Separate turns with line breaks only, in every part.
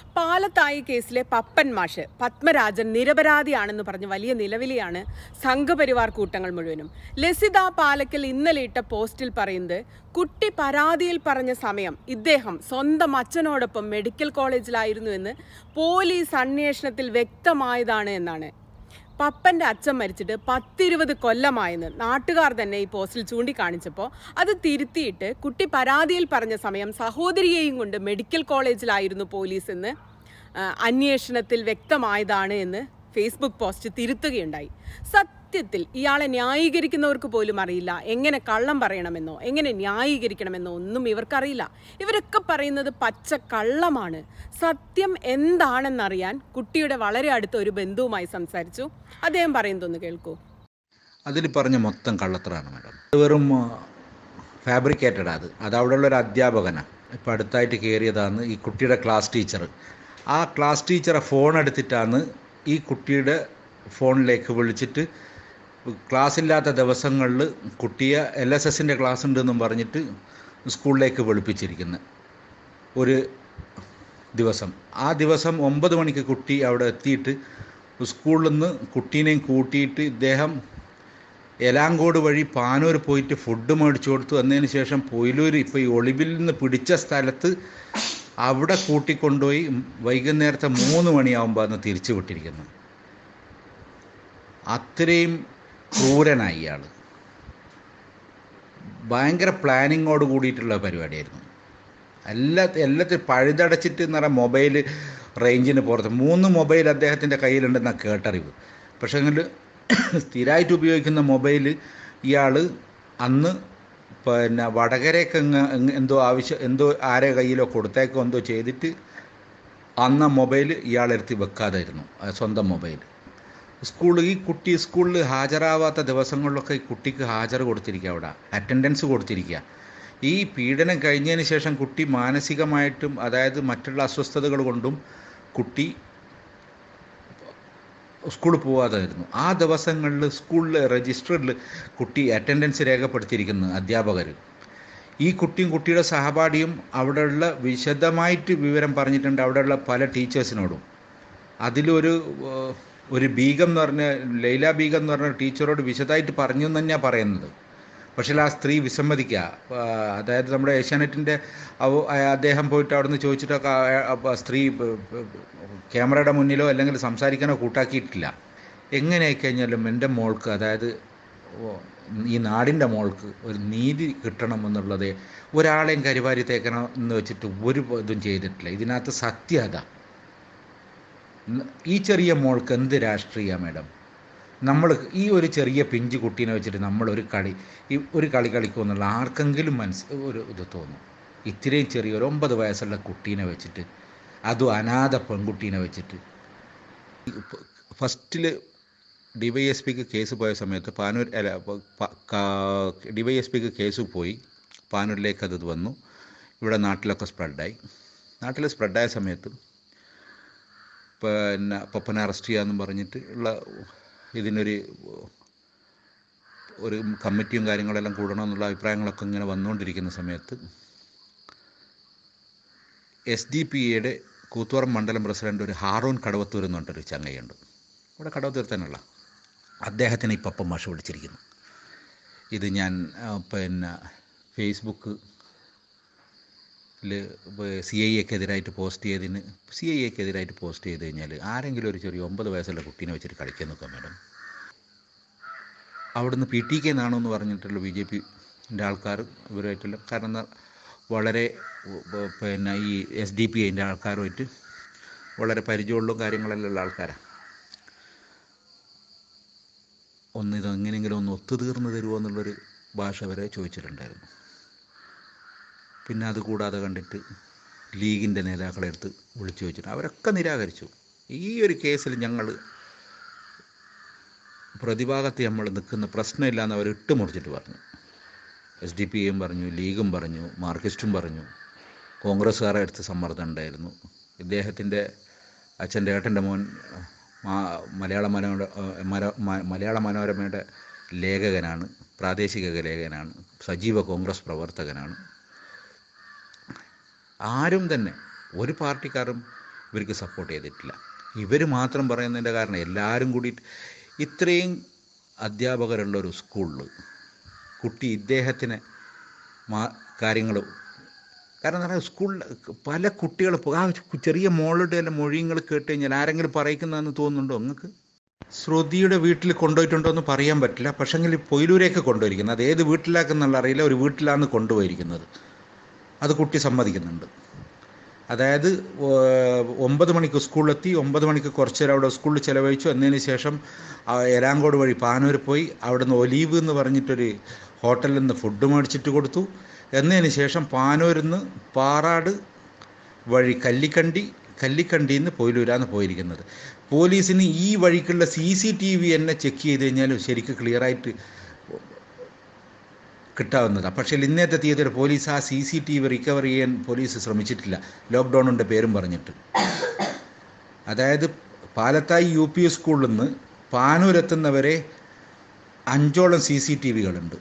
പാലത്തായി കേസിലെ പപ്പൻ മാഷ് പത്മരാജൻ നിരപരാധിയാണെന്ന് പറഞ്ഞ് വലിയ നിലവിളിയാണ് സംഘപരിവാർ കൂട്ടങ്ങൾ മുഴുവനും ലസിത പാലക്കൽ ഇന്നലെ ഇട്ട പോസ്റ്റിൽ പറയുന്നത് കുട്ടി പരാതിയിൽ പറഞ്ഞ സമയം ഇദ്ദേഹം സ്വന്തം അച്ഛനോടൊപ്പം മെഡിക്കൽ കോളേജിലായിരുന്നു എന്ന് പോലീസ് അന്വേഷണത്തിൽ വ്യക്തമായതാണ് എന്നാണ് പപ്പന്റെ അച്ഛൻ മരിച്ചിട്ട് പത്തിരുപത് കൊല്ലമായെന്ന് നാട്ടുകാർ തന്നെ ഈ പോസ്റ്റിൽ ചൂണ്ടിക്കാണിച്ചപ്പോൾ അത് തിരുത്തിയിട്ട് കുട്ടി പരാതിയിൽ പറഞ്ഞ സമയം സഹോദരിയെയും കൊണ്ട് മെഡിക്കൽ കോളേജിലായിരുന്നു പോലീസ് എന്ന് ആ, അന്വേഷണത്തിൽ വ്യക്തമായതാണ് എന്ന് ഫേസ്ബുക്ക് പോസ്റ്റ് തിരുത്തുകയുണ്ടായി സത്യത്തിൽ ഇയാളെ ന്യായീകരിക്കുന്നവർക്ക് പോലും അറിയില്ല എങ്ങനെ കള്ളം പറയണമെന്നോ എങ്ങനെ ന്യായീകരിക്കണമെന്നോ ഒന്നും ഇവർക്കറിയില്ല ഇവരൊക്കെ പറയുന്നത് പച്ച കള്ളമാണ് സത്യം എന്താണെന്നറിയാൻ കുട്ടിയുടെ വളരെ അടുത്ത ഒരു ബന്ധുവുമായി സംസാരിച്ചു അദ്ദേഹം പറയുന്നതൊന്ന് കേൾക്കൂ
അതിൽ പറഞ്ഞ മൊത്തം കള്ളത്തറാണ് മാഡം അത് വെറും ഫാബ്രിക്കേറ്റഡ് അത് അത് അവിടെയുള്ള ഒരു അധ്യാപകനാണ് ഇപ്പോൾ അടുത്തായിട്ട് കയറിയതാണ് ഈ കുട്ടിയുടെ ക്ലാസ് ടീച്ചർ ആ ക്ലാസ് ടീച്ചറെ ഫോൺ എടുത്തിട്ടാണ് ഈ കുട്ടിയുടെ ഫോണിലേക്ക് വിളിച്ചിട്ട് ക്ലാസ് ഇല്ലാത്ത ദിവസങ്ങളിൽ കുട്ടിയെ എൽ എസ് എസിൻ്റെ ക്ലാസ് ഉണ്ടെന്നും പറഞ്ഞിട്ട് സ്കൂളിലേക്ക് വിളിപ്പിച്ചിരിക്കുന്നത് ഒരു ദിവസം ആ ദിവസം ഒമ്പത് മണിക്ക് കുട്ടി അവിടെ എത്തിയിട്ട് സ്കൂളിൽ നിന്ന് കുട്ടീനെയും കൂട്ടിയിട്ട് ഇദ്ദേഹം എലാങ്കോട് വഴി പാനൂർ പോയിട്ട് ഫുഡ് മേടിച്ചു കൊടുത്തു വന്നതിന് ശേഷം പൊയിലൂർ ഇപ്പോൾ ഈ ഒളിവിൽ നിന്ന് പിടിച്ച സ്ഥലത്ത് അവിടെ കൂട്ടിക്കൊണ്ടുപോയി വൈകുന്നേരത്തെ മൂന്ന് മണിയാകുമ്പോൾ അന്ന് തിരിച്ചു വിട്ടിരിക്കുന്നു അത്രയും ക്രൂരനായി ഇയാൾ ഭയങ്കര പ്ലാനിങ്ങോട് കൂടിയിട്ടുള്ള പരിപാടിയായിരുന്നു എല്ലാ എല്ലാത്തിനും പഴുതടച്ചിട്ട് എന്ന് പറഞ്ഞാൽ മൊബൈൽ റേഞ്ചിന് പുറത്ത് മൂന്ന് മൊബൈൽ അദ്ദേഹത്തിൻ്റെ കയ്യിലുണ്ടെന്ന കേട്ടറിവ് പക്ഷേ എങ്കിൽ സ്ഥിരമായിട്ട് ഉപയോഗിക്കുന്ന മൊബൈൽ ഇയാൾ അന്ന് പിന്നെ വടകരയ്ക്ക് അങ്ങ് അങ്ങ് എന്തോ ആവശ്യം എന്തോ ആരെ കയ്യിലോ കൊടുത്തേക്കോ എന്തോ ചെയ്തിട്ട് അന്ന് ആ മൊബൈൽ ഇയാളെടുത്ത് വെക്കാതായിരുന്നു ആ സ്വന്തം മൊബൈൽ സ്കൂളിൽ ഈ കുട്ടി സ്കൂളിൽ ഹാജരാവാത്ത ദിവസങ്ങളിലൊക്കെ ഈ കുട്ടിക്ക് ഹാജർ കൊടുത്തിരിക്കുക അവിടെ അറ്റൻഡൻസ് കൊടുത്തിരിക്കുക ഈ പീഡനം കഴിഞ്ഞതിന് ശേഷം കുട്ടി മാനസികമായിട്ടും അതായത് മറ്റുള്ള അസ്വസ്ഥതകൾ കൊണ്ടും കുട്ടി സ്കൂളിൽ പോവാതായിരുന്നു ആ ദിവസങ്ങളിൽ സ്കൂളിൽ രജിസ്റ്ററിൽ കുട്ടി അറ്റൻഡൻസ് രേഖപ്പെടുത്തിയിരിക്കുന്നു അധ്യാപകർ ഈ കുട്ടിയും കുട്ടിയുടെ സഹപാഠിയും അവിടെയുള്ള വിശദമായിട്ട് വിവരം പറഞ്ഞിട്ടുണ്ട് അവിടെയുള്ള പല ടീച്ചേഴ്സിനോടും അതിലൊരു ഏഹ്, ഒരു ബീഗം എന്ന് പറഞ്ഞ ലൈല ബീഗം എന്ന് പറഞ്ഞ ടീച്ചറോട് വിശദമായിട്ട് പറഞ്ഞു എന്ന് തന്നെയാണ് പറയുന്നത് പക്ഷേ ആ സ്ത്രീ വിസമ്മതിക്കുക ആ, അതായത് നമ്മുടെ ഏഷ്യാനെറ്റിൻ്റെ അവ- ആ, അദ്ദേഹം പോയിട്ട് അവിടുന്ന് ചോദിച്ചിട്ടൊക്കെ ആ- ആ സ്ത്രീ ബ- ബ- ക്യാമറയുടെ മുന്നിലോ അല്ലെങ്കിൽ സംസാരിക്കാനോ കൂട്ടാക്കിയിട്ടില്ല എങ്ങനെയായി കഴിഞ്ഞാലും എൻ്റെ മോൾക്ക് അതായത് ഓ, ഈ നാടിൻ്റെ മോൾക്ക് ഒരു നീതി കിട്ടണം എന്നുള്ളത് ഒരാളെയും കരിവാരി തേക്കണം എന്ന് വെച്ചിട്ട് ഒരു ഇതും ചെയ്തിട്ടില്ല ഇതിനകത്ത് സത്യത ഈ ചെറിയ മോൾക്ക് എന്ത് രാഷ്ട്രീയ മാഡം നമ്മൾ ഈ ഒരു ചെറിയ പിഞ്ചു കുട്ടീനെ വെച്ചിട്ട് നമ്മൾ ഒരു കളി ഈ ഒരു കളി കളിക്കുമെന്നുള്ള ആർക്കെങ്കിലും മനസ്സ് ഒരു ഇത് തോന്നും ഇത്രയും ചെറിയ ഒരു ഒമ്പത് വയസ്സുള്ള കുട്ടീനെ വെച്ചിട്ട് അതും അനാഥ പെൺകുട്ടീനെ വെച്ചിട്ട് ഫസ്റ്റിൽ ഡി വൈ എസ് പിക്ക് കേസ് പോയ സമയത്ത് പാനൂർ അല്ല ഡി വൈ എസ് പിക്ക് കേസ് പോയി പാനൂരിലേക്ക് അത് വന്നു ഇവിടെ നാട്ടിലൊക്കെ സ്പ്രെഡായി നാട്ടിൽ സ്പ്രെഡായ സമയത്ത് പിന്നെ പപ്പനെ അറസ്റ്റ് ചെയ്യാമെന്നും പറഞ്ഞിട്ട് ഉള്ള ഇതിനൊരു ഒരു കമ്മിറ്റിയും കാര്യങ്ങളെല്ലാം കൂടണമെന്നുള്ള അഭിപ്രായങ്ങളൊക്കെ ഇങ്ങനെ വന്നുകൊണ്ടിരിക്കുന്ന സമയത്ത് എസ് ഡി പി എയുടെ കൂത്തുപറം മണ്ഡലം പ്രസിഡന്റ് ഒരു ഹാറൂൺ കടവത്തൂർ എന്ന് പറഞ്ഞിട്ടൊരു ചങ്ങയുണ്ട് ഇവിടെ കടവത്തൂർ തന്നെയുള്ള അദ്ദേഹത്തിനെ ഈ പപ്പം മാഷ് വിളിച്ചിരിക്കുന്നു ഇത് ഞാൻ ആ, പിന്നെ ഫേസ്ബുക്ക് സി ഐ എക്കെതിരായിട്ട് പോസ്റ്റ് ചെയ്തതിന് സി ഐ എക്കെതിരായിട്ട് പോസ്റ്റ് ചെയ്ത് കഴിഞ്ഞാൽ ആരെങ്കിലും ഒരു ചെറിയ ഒമ്പത് വയസ്സുള്ള കുട്ടീനെ വെച്ചിട്ട് കളിക്കാൻ നോക്കാം മാഡം അവിടുന്ന് പി ടി കെ നാണോ എന്ന് പറഞ്ഞിട്ടുള്ള ബി ജെ പിൻ്റെ ആൾക്കാർ ഇവരുമായിട്ടുള്ള കാരണം എന്താ വളരെ ഉ- ഉ- പിന്നെ ഈ എസ് ഡി പി ഐൻ്റെ ആൾക്കാരുമായിട്ട് വളരെ പരിചയമുള്ള കാര്യങ്ങളെല്ലാം ഉള്ള ആൾക്കാരാണ് ഒന്ന് ഇത് എങ്ങനെയെങ്കിലും ഒന്ന് ഒത്തുതീർന്ന് തരുമോ എന്നുള്ളൊരു ഭാഷ വരെ ചോദിച്ചിട്ടുണ്ടായിരുന്നു പിന്നെ അത് കൂടാതെ കണ്ടിട്ട് ലീഗിൻ്റെ നേതാക്കളെ അടുത്ത് വിളിച്ചു ചോദിച്ചിട്ട് അവരൊക്കെ നിരാകരിച്ചു ഈ ഒരു കേസിൽ ഞങ്ങൾ പ്രതിഭാഗത്ത് നമ്മൾ നിൽക്കുന്ന പ്രശ്നമില്ലാന്ന് അവർ ഇട്ട് മുറിച്ചിട്ട് പറഞ്ഞു എസ് ഡി പി എയും പറഞ്ഞു ലീഗും പറഞ്ഞു മാർക്സിസ്റ്റും പറഞ്ഞു കോൺഗ്രസ്സുകാരുടെ അടുത്ത് സമ്മർദ്ദം ഉണ്ടായിരുന്നു ഇദ്ദേഹത്തിൻ്റെ അച്ഛൻ്റെ ഏട്ടൻ്റെ മോൻ മാ- മലയാള മനോര മര- മ- മലയാള മനോരമയുടെ ലേഖകനാണ് പ്രാദേശിക ലേഖകനാണ് സജീവ കോൺഗ്രസ് പ്രവർത്തകനാണ് ആരും തന്നെ ഒരു പാർട്ടിക്കാരും ഇവർക്ക് സപ്പോർട്ട് ചെയ്തിട്ടില്ല ഇവർ മാത്രം പറയുന്നതിൻ്റെ കാരണം എല്ലാവരും കൂടിയിട്ട് ഇത്രയും അധ്യാപകരുള്ള ഒരു സ്കൂളിൽ കുട്ടി ഇദ്ദേഹത്തിന് മാ കാര്യങ്ങൾ കാരണം എന്താ പറയുക സ്കൂളിൽ പല കുട്ടികൾ ആ ചെറിയ മോളുടെ എല്ലാം മൊഴിങ്ങൾ കേട്ട് കഴിഞ്ഞാൽ ആരെങ്കിലും പറയിക്കുന്നതെന്ന് തോന്നുന്നുണ്ടോ നിങ്ങൾക്ക് ശ്രുതിയുടെ വീട്ടിൽ കൊണ്ടുപോയിട്ടുണ്ടോ എന്ന് പറയാൻ പറ്റില്ല പക്ഷെങ്കിൽ പൊയിലൂരേക്ക് കൊണ്ടുപോയിരിക്കുന്നത് അത് ഏത് വീട്ടിലാക്കെന്നുള്ള അറിയില്ല ഒരു വീട്ടിലാണ് കൊണ്ടുപോയിരിക്കുന്നത് അത് കുട്ടി സമ്മതിക്കുന്നുണ്ട് അതായത് ഏർ, ഒമ്പത് മണിക്ക് സ്കൂളിലെത്തി ഒമ്പത് മണിക്ക് കുറച്ച് നേരം അവിടെ സ്കൂളിൽ ചിലവഴിച്ചു എന്നതിന് ശേഷം ആ എലാങ്കോട് വഴി പാനൂർ പോയി അവിടുന്ന് ഒലീവ് എന്ന് പറഞ്ഞിട്ടൊരു ഹോട്ടലിൽ നിന്ന് ഫുഡ് മേടിച്ചിട്ട് കൊടുത്തു എന്നതിന് ശേഷം പാനൂരിൽ നിന്ന് പാറാട് വഴി കല്ലിക്കണ്ടി കല്ലിക്കണ്ടിയിൽ നിന്ന് പൊയിലൂരാന്ന് പോയിരിക്കുന്നത് പോലീസിന് ഈ വഴിക്കുള്ള സി സി ടി വി എന്നെ ചെക്ക് ചെയ്ത് കഴിഞ്ഞാൽ ശരിക്കും ക്ലിയറായിട്ട് കിട്ടാവുന്നതാണ് പക്ഷേ ഇന്നത്തെ തീയതിയിൽ പോലീസ് ആ C C T V recover ചെയ്യാൻ പോലീസ് ശ്രമിച്ചിട്ടില്ല ലോക്ക്ഡൗണിൻ്റെ പേരും പറഞ്ഞിട്ട് അതായത് പാലത്തായി യു പി സ്കൂളിൽ നിന്ന് പാനൂരെത്തുന്നവരെ അഞ്ചോളം സി സി ടി വികളുണ്ട്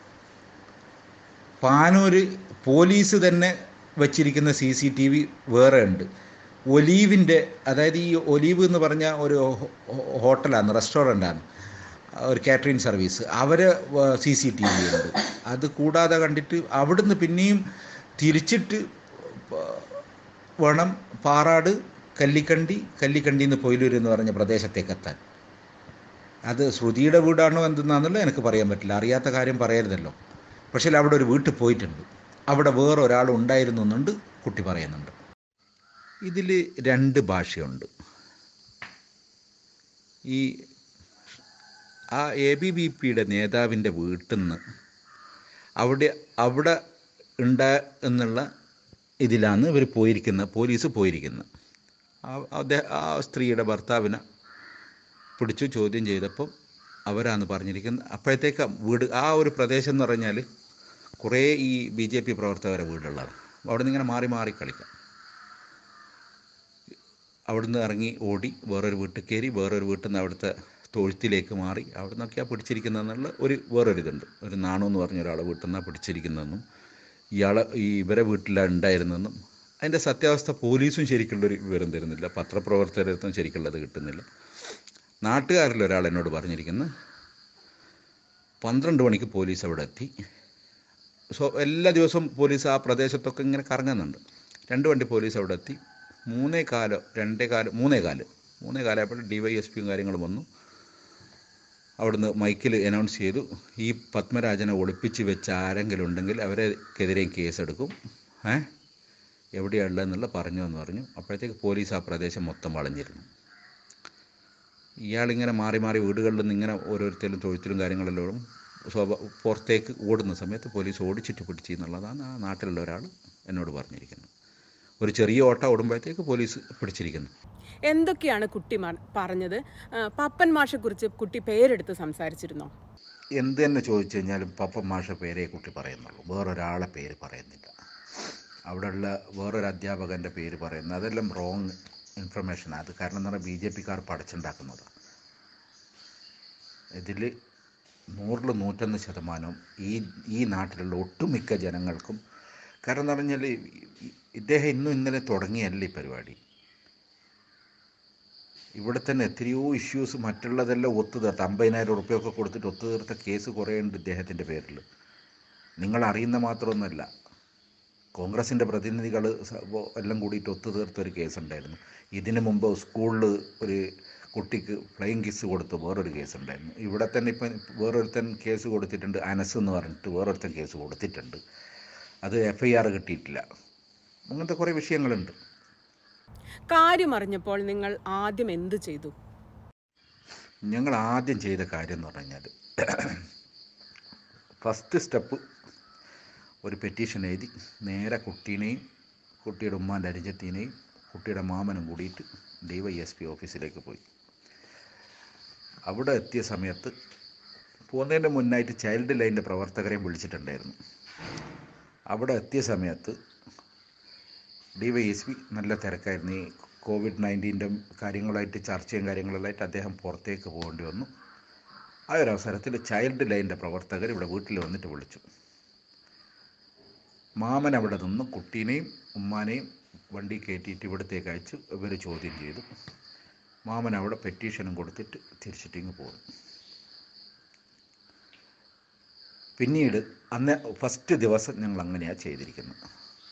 പാനൂര് പോലീസ് തന്നെ വച്ചിരിക്കുന്ന സി സി ടി വി വേറെ ഉണ്ട് ഒലീവിൻ്റെ അതായത് ഈ ഒലീവ് എന്ന് പറഞ്ഞ ഒരു ഹോ- ഹോ- ഹോട്ടലാണ് റെസ്റ്റോറൻ്റാണ് ഒരു കാറ്ററിംഗ് സർവീസ് അവർ സി സി ടി വി ഉണ്ട് അത് കൂടാതെ കണ്ടിട്ട് അവിടുന്ന് പിന്നെയും തിരിച്ചിട്ട് പ- വേണം പാറാട് കല്ലിക്കണ്ടി കല്ലിക്കണ്ടി എന്ന് പൊയിലൂർ എന്ന് പറഞ്ഞ പ്രദേശത്തേക്ക് എത്താൻ അത് ശ്രുതിയുടെ വീടാണോ എന്തെന്നാണെന്നല്ലോ എനിക്ക് പറയാൻ പറ്റില്ല അറിയാത്ത കാര്യം പറയരുതല്ലോ പക്ഷേ അവിടെ ഒരു വീട്ടിൽ പോയിട്ടുണ്ട് അവിടെ വേറെ ഒരാൾ ഉണ്ടായിരുന്നു എന്നുണ്ട് കുട്ടി പറയുന്നുണ്ട് ഇതിൽ രണ്ട് ഭാഷയുണ്ട് ഈ ആ എ ബി ബി പിയുടെ നേതാവിൻ്റെ വീട്ടിൽ നിന്ന് അവിടെ അവിടെ ഉണ്ട് എന്നുള്ള ഇതിലാണ് ഇവർ പോയിരിക്കുന്നത് പോലീസ് പോയിരിക്കുന്നത് ആ- അദ്ദേഹം ആ സ്ത്രീയുടെ ഭർത്താവിനെ പിടിച്ചു ചോദ്യം ചെയ്തപ്പം അവരാണ് പറഞ്ഞിരിക്കുന്നത് അപ്പോഴത്തേക്ക് വീട് ആ ഒരു പ്രദേശം എന്ന് പറഞ്ഞാൽ കുറേ ഈ ബി ജെ പി പ്രവർത്തകരെ വീടുള്ളതാണ് അവിടെ നിന്ന് ഇങ്ങനെ മാറി മാറി കളിക്കാം അവിടുന്ന് ഇറങ്ങി ഓടി വേറൊരു വീട്ടിൽ കയറി വേറൊരു വീട്ടിൽ നിന്ന് അവിടുത്തെ തൊഴുത്തിലേക്ക് മാറി അവിടെ നിന്നൊക്കെയാണ് പിടിച്ചിരിക്കുന്നതെന്നുള്ള ഒരു വേറൊരു ഇതുണ്ട് ഒരു നാണു എന്ന് പറഞ്ഞ ഒരാളെ വീട്ടിൽ നിന്നാണ് പിടിച്ചിരിക്കുന്നതെന്നും ഇയാളെ ഈ ഇവരെ വീട്ടിലാണ് ഉണ്ടായിരുന്നെന്നും അതിൻ്റെ സത്യാവസ്ഥ പോലീസും ശരിക്കുള്ളൊരു വിവരം തരുന്നില്ല പത്രപ്രവർത്തകരടുത്തും ശരിക്കുള്ളത് കിട്ടുന്നില്ല നാട്ടുകാരിൽ ഒരാൾ എന്നോട് പറഞ്ഞിരിക്കുന്നു പന്ത്രണ്ട് മണിക്ക് പോലീസ് അവിടെ എത്തി സോ എല്ലാ ദിവസവും പോലീസ് ആ പ്രദേശത്തൊക്കെ ഇങ്ങനെ കറങ്ങുന്നുണ്ട് രണ്ട് വണ്ടി പോലീസ് അവിടെ എത്തി മൂന്നേ കാലോ രണ്ടേ കാലം മൂന്നേ കാല് മൂന്നേ കാലമായപ്പോൾ ഡി വൈ എസ് പിയും കാര്യങ്ങളും വന്നു അവിടുന്ന് മൈക്കിൽ അനൗൺസ് ചെയ്തു ഈ പത്മരാജനെ ഒളിപ്പിച്ച് വെച്ച ആരെങ്കിലും ഉണ്ടെങ്കിൽ അവരെക്കെതിരെയും കേസെടുക്കും ഏ എവിടെയുള്ളതെന്നുള്ള പറഞ്ഞു എന്ന് പറഞ്ഞു അപ്പോഴത്തേക്ക് പോലീസ് ആ പ്രദേശം മൊത്തം വളഞ്ഞിരുന്നു ഇയാളിങ്ങനെ മാറി മാറി വീടുകളിൽ നിന്ന് ഇങ്ങനെ ഓരോരുത്തരും തൊഴുത്തിലും കാര്യങ്ങളെല്ലാം സ്വാഭ പുറത്തേക്ക് ഓടുന്ന സമയത്ത് പോലീസ് ഓടിച്ചിട്ട് പിടിച്ചു എന്നുള്ളതാണ് ആ നാട്ടിലുള്ള ഒരാൾ എന്നോട് പറഞ്ഞിരിക്കുന്നത് ഒരു ചെറിയ ഓട്ടം ഓടുമ്പോഴത്തേക്ക് പോലീസ് പിടിച്ചിരിക്കുന്നു
എന്തൊക്കെയാണ് കുട്ടി മ- പറഞ്ഞത് ആ, പപ്പൻ മാഷെക്കുറിച്ച് കുട്ടി പേരെടുത്ത് സംസാരിച്ചിരുന്നോ
എന്ത് തന്നെ ചോദിച്ചു കഴിഞ്ഞാലും പപ്പൻ മാഷ പേരേ കുട്ടി പറയുന്നുള്ളൂ വേറൊരാളെ പേര് പറയുന്നില്ല അവിടെയുള്ള വേറൊരു അധ്യാപകൻ്റെ പേര് പറയുന്നത് അതെല്ലാം റോങ് ഇൻഫർമേഷൻ അത് കാരണം എന്ന് പറഞ്ഞാൽ ബി ജെ പിക്കാർ പടച്ചുണ്ടാക്കുന്നത് ഇതിൽ നൂറിൽ നൂറ്റൊന്ന് ശതമാനവും ഈ ഈ നാട്ടിലുള്ള ഒട്ടുമിക്ക ജനങ്ങൾക്കും കാരണം എന്ന് പറഞ്ഞാൽ ഈ- ഇദ്ദേഹം ഇന്നും ഇന്നലെ തുടങ്ങിയല്ല ഈ പരിപാടി ഇവിടെ തന്നെ എത്രയോ ഇഷ്യൂസ് മറ്റുള്ളതെല്ലാം ഒത്തുതീർത്ത് അമ്പതിനായിരം ഉറുപ്പ്യൊക്കെ കൊടുത്തിട്ട് ഒത്തുതീർത്ത കേസ് കുറേ ഉണ്ട് ഇദ്ദേഹത്തിൻ്റെ പേരിൽ നിങ്ങൾ അറിയുന്ന മാത്രമൊന്നുമല്ല കോൺഗ്രസിൻ്റെ പ്രതിനിധികൾ എല്ലാം കൂടിയിട്ട് ഒത്തുതീർത്ത ഒരു കേസ് ഉണ്ടായിരുന്നു ഇതിനു മുമ്പ് സ്കൂളിൽ ഒരു കുട്ടിക്ക് ഫ്ലൈയിങ് കിസ് കൊടുത്ത് വേറൊരു കേസ് ഉണ്ടായിരുന്നു ഇവിടെ തന്നെ ഇപ്പം വേറൊരുത്തൻ കേസ് കൊടുത്തിട്ടുണ്ട് അനസ് എന്ന് പറഞ്ഞിട്ട് വേറൊരുത്തൻ കേസ് കൊടുത്തിട്ടുണ്ട് അത് എഫ് ഐ ആർ കിട്ടിയിട്ടില്ല അങ്ങനത്തെ കുറേ വിഷയങ്ങളുണ്ട്
കാര്യം അറിഞ്ഞപ്പോൾ നിങ്ങൾ ആദ്യം എന്ത് ചെയ്തു
ഞങ്ങൾ ആദ്യം ചെയ്ത കാര്യം എന്ന് പറഞ്ഞാൽ ഫസ്റ്റ് സ്റ്റെപ്പ് ഒരു പെറ്റീഷൻ എഴുതി നേരെ കുട്ടീനെയും കുട്ടിയുടെ ഉമ്മാൻ്റെ അനുജത്തിനെയും കുട്ടിയുടെ മാമനും കൂടിയിട്ട് ഡി വൈ എസ് പി ഓഫീസിലേക്ക് പോയി അവിടെ എത്തിയ സമയത്ത് പോകുന്നതിൻ്റെ മുന്നായിട്ട് ചൈൽഡ് ലൈൻ്റെ പ്രവർത്തകരെയും വിളിച്ചിട്ടുണ്ടായിരുന്നു അവിടെ എത്തിയ സമയത്ത് ഡി വൈ എസ് പി നല്ല തിരക്കായിരുന്നു ഈ കോവിഡ് നയൻറ്റീൻ്റെ കാര്യങ്ങളായിട്ട് ചർച്ചയും കാര്യങ്ങളെല്ലാമായിട്ട് അദ്ദേഹം പുറത്തേക്ക് പോകേണ്ടി വന്നു ആ ഒരു അവസരത്തിൽ ചൈൽഡ് ലൈൻ്റെ പ്രവർത്തകർ ഇവിടെ വീട്ടിൽ വന്നിട്ട് വിളിച്ചു മാമൻ അവിടെ നിന്ന് കുട്ടീനെയും ഉമ്മാനെയും വണ്ടി കയറ്റിയിട്ട് ഇവിടത്തേക്ക് അയച്ച് ഇവർ ചോദ്യം ചെയ്തു മാമൻ അവിടെ പെറ്റീഷനും കൊടുത്തിട്ട് തിരിച്ചിട്ടിങ്ങ് പോന്നു പിന്നീട് അന്ന് ഫസ്റ്റ് ദിവസം ഞങ്ങൾ അങ്ങനെയാണ് ചെയ്തിരിക്കുന്നത്